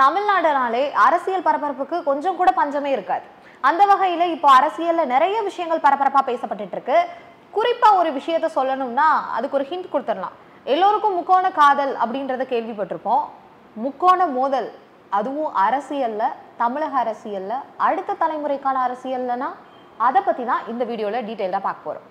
தமிழ்நாடுனாலே அரசியல் பரபரப்புக்கு கொஞ்சம் கூட பஞ்சமே இருக்காது அந்த வகையில இப்போ அரசியல்ல நிறைய விஷயங்கள் பரபரப்பா பேசப்பட்டுட்டு இருக்கு குறிப்பா ஒரு விஷயத்த சொல்லணும்னா அதுக்கு ஒரு ஹிண்ட் கொடுத்துடலாம் எல்லோருக்கும் முக்கோண காதல் அப்படின்றத கேள்விப்பட்டிருப்போம் முக்கோண மோதல் அதுவும் அரசியல்ல தமிழக அரசியல்ல அடுத்த தலைமுறைக்கான அரசியல்லனா அதை பத்தி தான் இந்த வீடியோல டீட்டெயிலாக பார்க்க போறோம்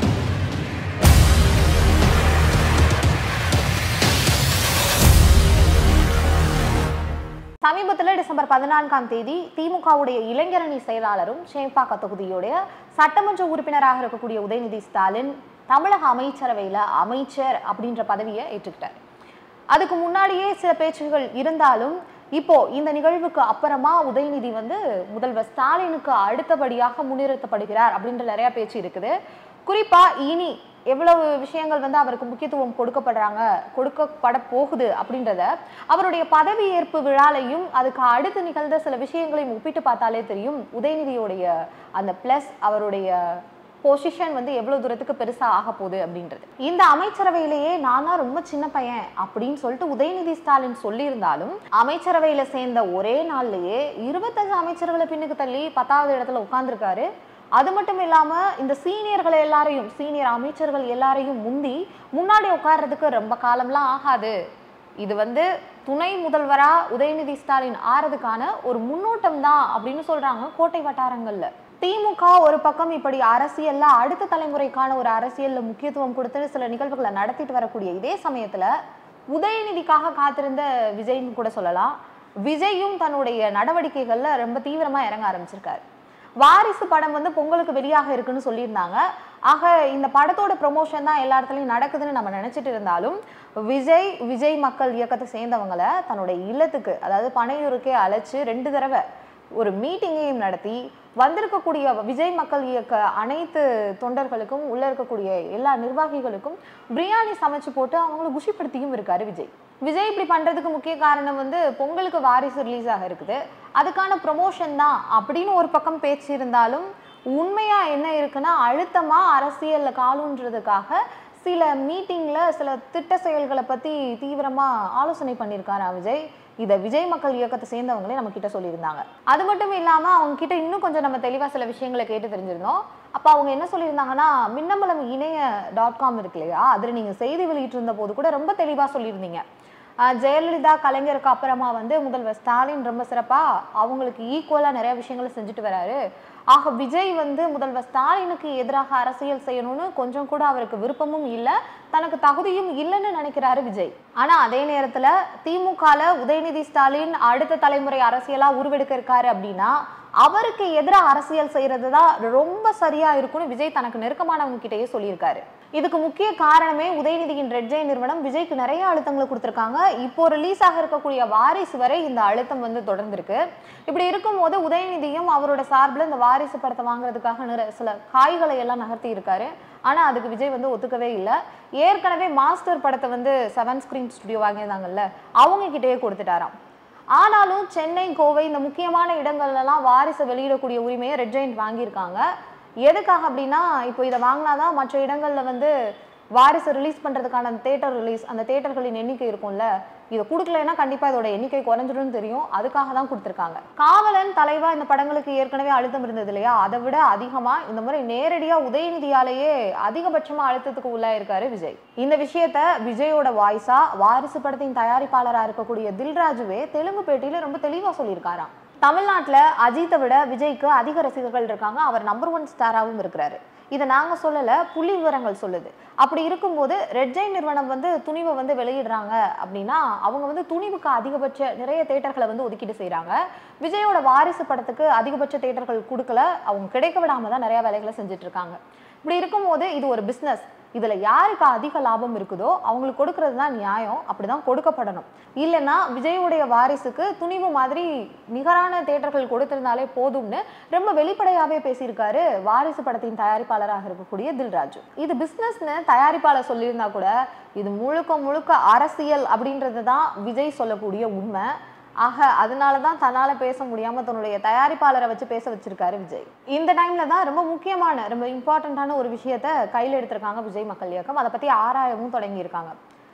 சமீபத்தில் டிசம்பர் பதினான்காம் தேதி திமுகவுடைய இளைஞரணி செயலாளரும் சேப்பாக்க தொகுதியுடைய சட்டமன்ற உறுப்பினராக இருக்கக்கூடிய உதயநிதி ஸ்டாலின் தமிழக அமைச்சரவையில அமைச்சர் அப்படின்ற பதவியை ஏற்றுக்கிட்டார் அதுக்கு முன்னாடியே சில பேச்சுகள் இருந்தாலும் இப்போ இந்த நிகழ்வுக்கு அப்புறமா உதயநிதி வந்து முதல்வர் ஸ்டாலினுக்கு அடுத்தபடியாக முன்னிறுத்தப்படுகிறார் அப்படின்ற நிறைய பேச்சு இருக்குது குறிப்பா இனி எவ்வளவு விஷயங்கள் வந்து அவருக்கு முக்கியத்துவம் கொடுக்கப்படுறாங்க கொடுக்கப்பட போகுது அப்படின்றத அவருடைய பதவி ஏற்பு விழாலையும் அதுக்கு அடுத்து நிகழ்ந்த சில விஷயங்களையும் ஒப்பிட்டு பார்த்தாலே தெரியும் உதயநிதியோடைய அந்த பிளஸ் அவருடைய பொசிஷன் வந்து எவ்வளவு தூரத்துக்கு பெருசா ஆக போகுது அப்படின்றது இந்த அமைச்சரவையிலேயே நான் தான் ரொம்ப சின்ன பையன் அப்படின்னு சொல்லிட்டு உதயநிதி ஸ்டாலின் சொல்லியிருந்தாலும் அமைச்சரவையில சேர்ந்த ஒரே நாள்லயே இருபத்தஞ்சு அமைச்சர்களை பின்னுக்கு தள்ளி பத்தாவது இடத்துல உட்கார்ந்துருக்காரு அது மட்டும் இல்லாம இந்த சீனியர்களை எல்லாரையும் சீனியர் அமைச்சர்கள் எல்லாரையும் முந்தி முன்னாடி உட்கார்றதுக்கு ரொம்ப காலம்லாம் ஆகாது இது வந்து துணை முதல்வரா உதயநிதி ஸ்டாலின் ஆறதுக்கான ஒரு முன்னோட்டம் தான் அப்படின்னு சொல்றாங்க கோட்டை வட்டாரங்கள்ல திமுக ஒரு பக்கம் இப்படி அரசியல்ல அடுத்த தலைமுறைக்கான ஒரு அரசியல்ல முக்கியத்துவம் கொடுத்து சில நிகழ்வுகளை நடத்திட்டு வரக்கூடிய இதே சமயத்துல உதயநிதிக்காக காத்திருந்த விஜய்னு கூட சொல்லலாம் விஜயும் தன்னுடைய நடவடிக்கைகள்ல ரொம்ப தீவிரமா இறங்க ஆரம்பிச்சிருக்காரு வாரிசு படம் வந்து பொங்கலுக்கு வெளியாக இருக்குன்னு சொல்லியிருந்தாங்க ஆக இந்த படத்தோட ப்ரொமோஷன் தான் எல்லா இடத்துலையும் நடக்குதுன்னு நம்ம நினைச்சிட்டு இருந்தாலும் விஜய் விஜய் மக்கள் இயக்கத்தை சேர்ந்தவங்களை தன்னுடைய இல்லத்துக்கு அதாவது பனையூருக்கே அழைச்சு ரெண்டு தடவை ஒரு மீட்டிங்கையும் நடத்தி வந்திருக்கக்கூடிய விஜய் மக்கள் இயக்க அனைத்து தொண்டர்களுக்கும் உள்ள இருக்கக்கூடிய எல்லா நிர்வாகிகளுக்கும் பிரியாணி சமைச்சு போட்டு அவங்கள குஷிப்படுத்தியும் இருக்காரு விஜய் விஜய் இப்படி பண்றதுக்கு முக்கிய காரணம் வந்து பொங்கலுக்கு வாரிசு ரிலீஸ் ஆக இருக்குது அதுக்கான ப்ரொமோஷன் தான் அப்படின்னு ஒரு பக்கம் பேச்சு இருந்தாலும் உண்மையா என்ன இருக்குன்னா அழுத்தமா அரசியல்ல காலூன்றதுக்காக சில மீட்டிங்ல சில திட்ட செயல்களை பத்தி தீவிரமா ஆலோசனை பண்ணியிருக்காரா விஜய் இதை விஜய் மக்கள் இயக்கத்தை சேர்ந்தவங்களே நம்ம கிட்ட சொல்லியிருந்தாங்க அது மட்டும் இல்லாம அவங்க கிட்ட இன்னும் கொஞ்சம் நம்ம தெளிவா சில விஷயங்களை கேட்டு தெரிஞ்சிருந்தோம் அப்ப அவங்க என்ன சொல்லியிருந்தாங்கன்னா மின்னம்பலம் இணைய டாட் காம் இருக்கு இல்லையா அதுல நீங்க செய்தி வெளியிட்டிருந்த போது கூட ரொம்ப தெளிவா சொல்லியிருந்தீங்க ஆஹ் ஜெயலலிதா கலைஞருக்கு அப்புறமா வந்து முதல்வர் ஸ்டாலின் ரொம்ப சிறப்பா அவங்களுக்கு ஈக்குவலா நிறைய விஷயங்களை செஞ்சுட்டு வராரு ஆக விஜய் வந்து முதல்வர் ஸ்டாலினுக்கு எதிராக அரசியல் செய்யணும்னு கொஞ்சம் கூட அவருக்கு விருப்பமும் இல்லை தனக்கு தகுதியும் இல்லைன்னு நினைக்கிறாரு விஜய் ஆனா அதே நேரத்துல திமுகல உதயநிதி ஸ்டாலின் அடுத்த தலைமுறை அரசியலா உருவெடுக்க இருக்காரு அப்படின்னா அவருக்கு எதிராக அரசியல் செய்யறது தான் ரொம்ப சரியா இருக்கும்னு விஜய் தனக்கு நெருக்கமானவங்க கிட்டயே சொல்லியிருக்காரு இதுக்கு முக்கிய காரணமே உதயநிதியின் ரெட் ஜெய் நிறுவனம் விஜய்க்கு நிறைய அழுத்தங்களை கொடுத்துருக்காங்க இப்போ ரிலீஸ் ஆக இருக்கக்கூடிய வாரிசு வரை இந்த அழுத்தம் வந்து தொடர்ந்துருக்கு இப்படி இருக்கும்போது உதயநிதியும் அவரோட சார்பில் இந்த வாரிசு படத்தை வாங்குறதுக்காக நிற- சில காய்களை எல்லாம் நகர்த்தி இருக்காரு ஆனா அதுக்கு விஜய் வந்து ஒத்துக்கவே இல்லை ஏற்கனவே மாஸ்டர் படத்தை வந்து செவன் ஸ்கிரீன் ஸ்டுடியோ வாங்கியிருந்தாங்கல்ல அவங்க கிட்டேயே கொடுத்துட்டாராம் ஆனாலும் சென்னை கோவை இந்த முக்கியமான இடங்கள்லாம் வாரிசு வெளியிடக்கூடிய உரிமையை ரெட் ஜெயின்ட் வாங்கியிருக்காங்க எதுக்காக அப்படின்னா இப்போ இதை வாங்கினாதான் மற்ற இடங்கள்ல வந்து வாரிசு ரிலீஸ் பண்றதுக்கான அந்த தேட்டர் ரிலீஸ் அந்த தேட்டர்களின் எண்ணிக்கை இருக்கும்ல இதை கொடுக்கலைன்னா கண்டிப்பா இதோட எண்ணிக்கை குறைஞ்சிடும்னு தெரியும் அதுக்காக தான் கொடுத்துருக்காங்க காவலன் தலைவா இந்த படங்களுக்கு ஏற்கனவே அழுத்தம் இருந்தது இல்லையா அதை விட அதிகமா இந்த மாதிரி நேரடியா உதயநிதியாலேயே அதிகபட்சமா அழுத்தத்துக்கு உள்ளாயிருக்காரு விஜய் இந்த விஷயத்த விஜயோட வாய்ஸா வாரிசு படத்தின் தயாரிப்பாளரா இருக்கக்கூடிய தில்ராஜுவே தெலுங்கு பேட்டியில ரொம்ப தெளிவா சொல்லியிருக்காராம் தமிழ்நாட்டுல அஜித்தை விட விஜய்க்கு அதிக ரசிகர்கள் இருக்காங்க அவர் நம்பர் ஒன் ஸ்டாராகவும் இருக்கிறாரு இதை நாங்க சொல்லல புள்ளி விவரங்கள் சொல்லுது அப்படி இருக்கும்போது ரெட் ஜெயின் நிறுவனம் வந்து துணிவை வந்து வெளியிடுறாங்க அப்படின்னா அவங்க வந்து துணிவுக்கு அதிகபட்ச நிறைய தேட்டர்களை வந்து ஒதுக்கீடு செய்றாங்க விஜயோட வாரிசு படத்துக்கு அதிகபட்ச தேட்டர்கள் கொடுக்கல அவங்க கிடைக்க விடாம தான் நிறைய வேலைகளை செஞ்சுட்டு இருக்காங்க இப்படி இருக்கும்போது இது ஒரு பிஸ்னஸ் இதுல யாருக்கு அதிக லாபம் இருக்குதோ அவங்களுக்கு கொடுக்கறது தான் நியாயம் அப்படிதான் கொடுக்கப்படணும் இல்லைன்னா விஜயோடைய வாரிசுக்கு துணிவு மாதிரி நிகரான தேட்டர்கள் கொடுத்திருந்தாலே போதும்னு ரொம்ப வெளிப்படையாவே பேசியிருக்காரு வாரிசு படத்தின் தயாரிப்பாளராக இருக்கக்கூடிய தில்ராஜு இது பிசினஸ்னு தயாரிப்பாளர் சொல்லியிருந்தா கூட இது முழுக்க முழுக்க அரசியல் அப்படின்றது தான் விஜய் சொல்லக்கூடிய உண்மை ஆக அதனால தான் தன்னால பேச முடியாம தன்னுடைய தயாரிப்பாளரை வச்சு பேச வச்சிருக்காரு விஜய் இந்த டைம்ல தான் ரொம்ப முக்கியமான ரொம்ப இம்பார்ட்டண்ட்டான ஒரு விஷயத்த கையில் எடுத்திருக்காங்க விஜய் மக்கள் இயக்கம் அதை பத்தி ஆராயவும் தொடங்கியிருக்காங்க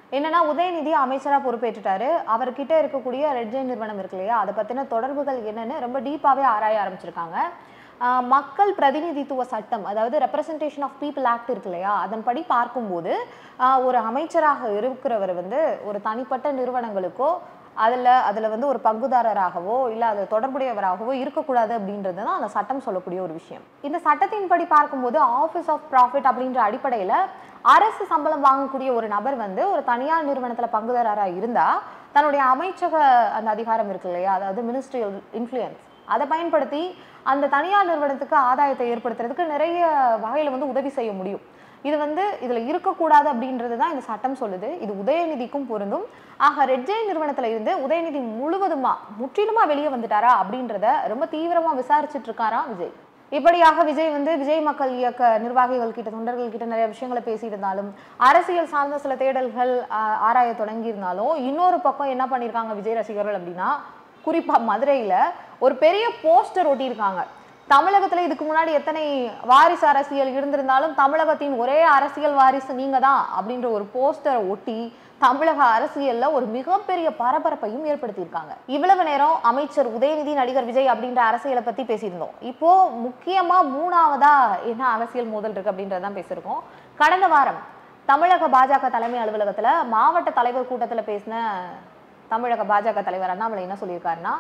என்னன்னா உதயநிதி அமைச்சரா பொறுப்பேற்றுட்டாரு அவர்கிட்ட இருக்கக்கூடிய ரெட் ஜெயின் நிறுவனம் இருக்கு இல்லையா அதை பத்தின தொடர்புகள் என்னன்னு ரொம்ப டீப்பாவே ஆராய ஆரம்பிச்சிருக்காங்க ஆஹ் மக்கள் பிரதிநிதித்துவ சட்டம் அதாவது ரெப்ரசன்டேஷன் ஆஃப் பீப்புள் ஆக்ட் இருக்கு இல்லையா அதன்படி பார்க்கும்போது ஆஹ் ஒரு அமைச்சராக இருக்கிறவர் வந்து ஒரு தனிப்பட்ட நிறுவனங்களுக்கோ அதில் அதில் வந்து ஒரு பங்குதாரராகவோ இல்லை அது தொடர்புடையவராகவோ இருக்கக்கூடாது அப்படின்றது தான் அந்த சட்டம் சொல்லக்கூடிய ஒரு விஷயம் இந்த சட்டத்தின்படி பார்க்கும்போது ஆஃபீஸ் ஆஃப் ப்ராஃபிட் அப்படின்ற அடிப்படையில் அரசு சம்பளம் வாங்கக்கூடிய ஒரு நபர் வந்து ஒரு தனியார் நிறுவனத்தில் பங்குதாரராக இருந்தால் தன்னுடைய அமைச்சக அந்த அதிகாரம் இருக்கு இல்லையா அதாவது மினிஸ்ட்ரியல் இன்ஃப்ளூயன்ஸ் அதை பயன்படுத்தி அந்த தனியார் நிறுவனத்துக்கு ஆதாயத்தை ஏற்படுத்துறதுக்கு நிறைய வகையில் வந்து உதவி செய்ய முடியும் இது வந்து இதுல இருக்கக்கூடாது அப்படின்றது தான் இந்த சட்டம் சொல்லுது இது உதயநிதிக்கும் பொருந்தும் ஆக ரெட் ஜெயின் நிறுவனத்துல இருந்து உதயநிதி முழுவதுமா முற்றிலுமா வெளியே வந்துட்டாரா அப்படின்றத ரொம்ப தீவிரமா விசாரிச்சுட்டு இருக்காரா விஜய் இப்படியாக விஜய் வந்து விஜய் மக்கள் இயக்க நிர்வாகிகள் கிட்ட தொண்டர்கள் கிட்ட நிறைய விஷயங்களை பேசியிருந்தாலும் அரசியல் சார்ந்த சில தேடல்கள் ஆஹ், ஆராய தொடங்கி இருந்தாலும் இன்னொரு பக்கம் என்ன பண்ணியிருக்காங்க விஜய் ரசிகர்கள் அப்படின்னா குறிப்பா மதுரையில ஒரு பெரிய போஸ்டர் ஒட்டியிருக்காங்க தமிழகத்துல இதுக்கு முன்னாடி எத்தனை வாரிசு அரசியல் இருந்திருந்தாலும் தமிழகத்தின் ஒரே அரசியல் வாரிசு நீங்க தான் அப்படின்ற ஒரு போஸ்டரை ஒட்டி தமிழக அரசியல்ல ஒரு மிகப்பெரிய பரபரப்பையும் ஏற்படுத்தியிருக்காங்க இவ்வளவு நேரம் அமைச்சர் உதயநிதி நடிகர் விஜய் அப்படின்ற அரசியலை பத்தி பேசியிருந்தோம் இப்போ முக்கியமா மூணாவதா என்ன அரசியல் மோதல் இருக்கு அப்படின்றதான் பேசியிருக்கோம் கடந்த வாரம் தமிழக பாஜக தலைமை அலுவலகத்துல மாவட்ட தலைவர் கூட்டத்துல பேசின தமிழக பாஜக தலைவர் அண்ணாமலை என்ன சொல்லியிருக்காருன்னா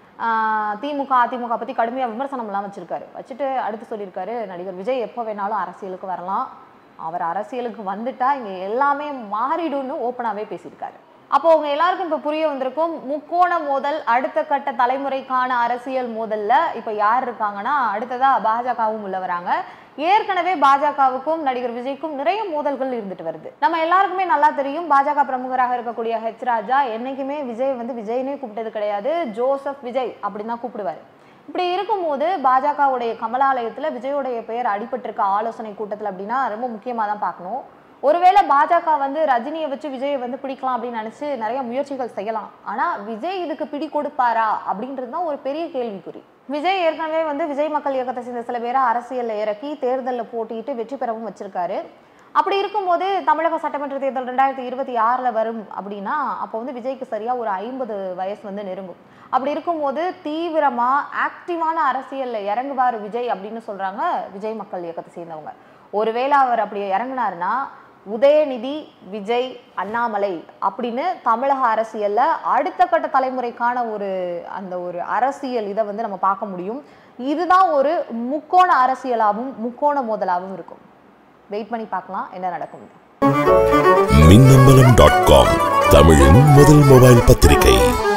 ஆஹ் திமுக அதிமுக பத்தி கடுமையா விமர்சனம்லாம் வச்சிருக்காரு வச்சுட்டு அடுத்து சொல்லியிருக்காரு நடிகர் விஜய் எப்போ வேணாலும் அரசியலுக்கு வரலாம் அவர் அரசியலுக்கு வந்துட்டா இங்க எல்லாமே மாறிடும்னு ஓப்பனாவே பேசியிருக்காரு அப்போ உங்க எல்லாருக்கும் இப்ப புரிய வந்திருக்கும் முக்கோண மோதல் அடுத்த கட்ட தலைமுறைக்கான அரசியல் மோதல்ல இப்ப யார் இருக்காங்கன்னா அடுத்ததா பாஜகவும் உள்ள வராங்க ஏற்கனவே பாஜகவுக்கும் நடிகர் விஜய்க்கும் நிறைய மோதல்கள் இருந்துட்டு வருது நம்ம எல்லாருக்குமே நல்லா தெரியும் பாஜக பிரமுகராக இருக்கக்கூடிய ஹெச் ராஜா என்னைக்குமே விஜய் வந்து விஜய்னே கூப்பிட்டது கிடையாது ஜோசப் விஜய் அப்படின்னு தான் கூப்பிடுவாரு இப்படி இருக்கும்போது பாஜகவுடைய கமலாலயத்துல விஜயோடைய பெயர் அடிபட்டிருக்க ஆலோசனை கூட்டத்துல அப்படின்னா ரொம்ப முக்கியமா தான் பார்க்கணும் ஒருவேளை பாஜக வந்து ரஜினியை வச்சு விஜயை வந்து பிடிக்கலாம் அப்படின்னு நினைச்சு நிறைய முயற்சிகள் செய்யலாம் ஆனா விஜய் இதுக்கு பிடி கொடுப்பாரா அப்படின்றது தான் ஒரு பெரிய கேள்விக்குறி விஜய் ஏற்கனவே வந்து விஜய் மக்கள் இயக்கத்தை சேர்ந்த சில பேரை அரசியல்ல இறக்கி தேர்தலில் போட்டியிட்டு வெற்றி பெறவும் வச்சிருக்காரு அப்படி இருக்கும்போது தமிழக சட்டமன்ற தேர்தல் ரெண்டாயிரத்தி இருபத்தி ஆறுல வரும் அப்படின்னா அப்போ வந்து விஜய்க்கு சரியா ஒரு ஐம்பது வயசு வந்து நெருங்கும் அப்படி இருக்கும்போது தீவிரமா ஆக்டிவான அரசியல்ல இறங்குவார் விஜய் அப்படின்னு சொல்றாங்க விஜய் மக்கள் இயக்கத்தை சேர்ந்தவங்க ஒருவேளை அவர் அப்படி இறங்குனாருன்னா உதயநிதி விஜய் அண்ணாமலை அப்படின்னு தமிழக அரசியல்ல அடுத்த கட்ட தலைமுறைக்கான ஒரு அந்த ஒரு அரசியல் இதை வந்து நம்ம பார்க்க முடியும் இதுதான் ஒரு முக்கோண அரசியலாகவும் முக்கோண மோதலாகவும் இருக்கும் வெயிட் பண்ணி பார்க்கலாம் என்ன நடக்கும் மின்னம்பலம் டாட் காம் தமிழின் முதல் மொபைல் பத்திரிகை